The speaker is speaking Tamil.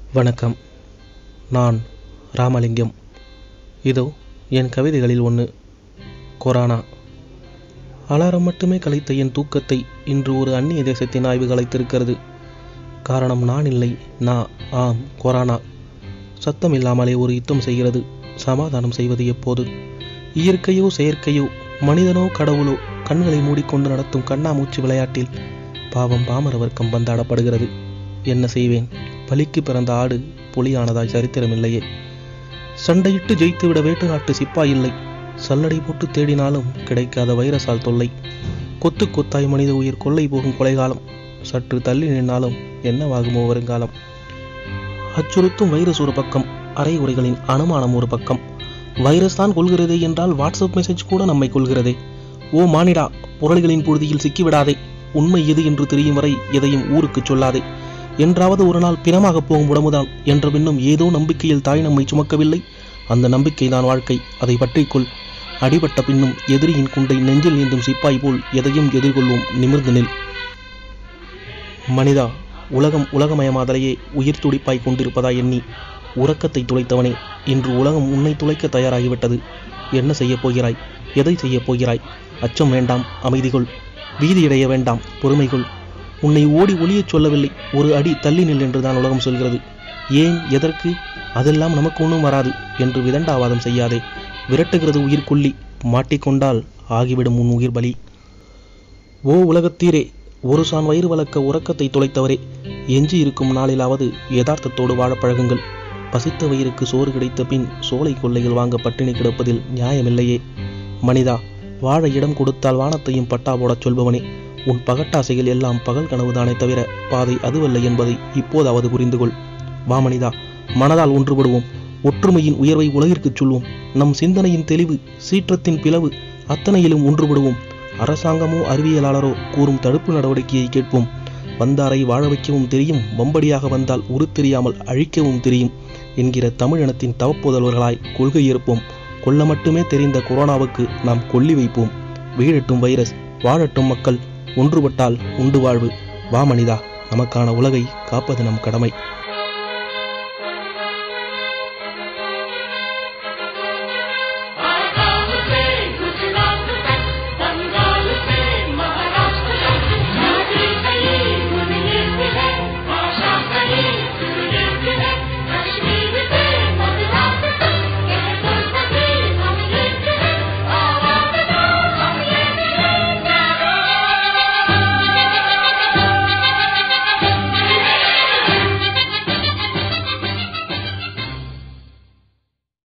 வணக்கம் நான் ராமலிங்கம் இதோ என் கவிதைகளில் ஒன்று கொரோனா அலாரம் மட்டுமே கலைத்த என் தூக்கத்தை இன்று ஒரு அந்நிய தேசத்தின் ஆய்வு கலைத்திருக்கிறது காரணம் நான் இல்லை நான் ஆம் கொரோனா சத்தம் இல்லாமலே ஒரு யுத்தம் செய்கிறது சமாதானம் செய்வது எப்போது இயற்கையோ செயற்கையோ மனிதனோ கடவுளோ கண்களை மூடிக்கொண்டு நடத்தும் கண்ணாமூச்சி விளையாட்டில் பாவம் பாமர வர்க்கம் பந்தாடப்படுகிறது என்ன செய்வேன் பலிக்கு பிறந்த ஆடு புலியானதாய் சரித்திரமில்லையே சண்டையிட்டு ஜெயித்துவிட வேட்டு நாட்டு சிப்பாய் இல்லை சல்லடை போட்டு தேடினாலும் கிடைக்காத வைரசால் தொல்லை கொத்து கொத்தாய் மனித உயிர் கொள்ளை போகும் கொலைகாலம் சற்று தள்ளி நின்னாலும் என்னவாகுமோ வருங்காலம் அச்சுறுத்தும் வைரஸ் ஒரு பக்கம் அரை உரைகளின் அனுமானம் ஒரு பக்கம் வைரஸ் தான் கொள்கிறதே என்றால் வாட்ஸ்அப் மெசேஜ் கூட நம்மை கொள்கிறதே ஓ மானிடா புரளிகளின் புழுதியில் சிக்கிவிடாதே உண்மை எது என்று தெரியும் வரை எதையும் ஊருக்கு சொல்லாதே என்றாவது ஒரு நாள் பிணமாக போகும் உடம்புதான் என்ற பின்னும் ஏதோ நம்பிக்கையில் தாய் நம்மை சுமக்கவில்லை அந்த நம்பிக்கை தான் வாழ்க்கை அதை பற்றிக்கொள் அடிபட்ட பின்னும் எதிரியின் குண்டை நெஞ்சில் நீந்தும் சிப்பாய் போல் எதையும் எதிர்கொள்வோம் நிமிர்ந்து நில் மனிதா உலகம் உலகமயமாதலையே உயிர் துடிப்பாய் கொண்டிருப்பதா எண்ணி உறக்கத்தை துளைத்தவனே இன்று உலகம் உன்னை துளைக்க தயாராகிவிட்டது என்ன செய்யப் போகிறாய் எதை செய்யப் போகிறாய் அச்சம் வேண்டாம் அமைதிகொள் பீதியடைய வேண்டாம் பொறுமைகொள் உன்னை ஓடி ஒளியச் சொல்லவில்லை ஒரு அடி தள்ளி நில் என்றுதான் உலகம் சொல்கிறது ஏன் எதற்கு அதெல்லாம் நமக்கு ஒன்றும் வராது என்று விதண்டாவாதம் செய்யாதே விரட்டுகிறது உயிர் கொல்லி மாட்டிக்கொண்டால் ஆகிவிடும் உன் உயிர் பலி ஓ உலகத்தீரே ஒரு சான் வயிறு வளர்க்க உறக்கத்தை துளைத்தவரே எஞ்சி இருக்கும் நாளிலாவது யதார்த்தத்தோடு வாழப் பழகுங்கள் பசித்த வயிறுக்கு சோறு கிடைத்த பின் சோலை கொள்ளைகள் வாங்க பட்டினி கிடப்பதில் நியாயமில்லையே மனிதா வாழ இடம் கொடுத்தால் வானத்தையும் பட்டா போடச் சொல்பவனே உன் பகட்டாசைகள் எல்லாம் பகல் கனவுதானே தவிர பாதை அதுவல்ல என்பதை இப்போதாவது புரிந்து கொள் வா மனிதா மனதால் ஒன்றுபடுவோம் ஒற்றுமையின் உயர்வை உலகிற்குச் சொல்வோம் நம் சிந்தனையின் தெளிவு சீற்றத்தின் பிளவு அத்தனையிலும் ஒன்றுபடுவோம் அரசாங்கமோ அறிவியலாளரோ கூறும் தடுப்பு நடவடிக்கையை கேட்போம் வந்தாரை வாழ வைக்கவும் தெரியும் வம்படியாக வந்தால் உரு தெரியாமல் அழிக்கவும் தெரியும் என்கிற தமிழினத்தின் தவப்புதல்வர்களாய் கொள்கை இருப்போம் கொல்ல மட்டுமே தெரிந்த கொரோனாவுக்கு நாம் கொல்லி வைப்போம் வீழட்டும் வைரஸ் வாழட்டும் மக்கள் ஒன்றுபட்டால் உண்டு வாழ்வு வா மனிதா நமக்கான உலகை காப்பது நம் கடமை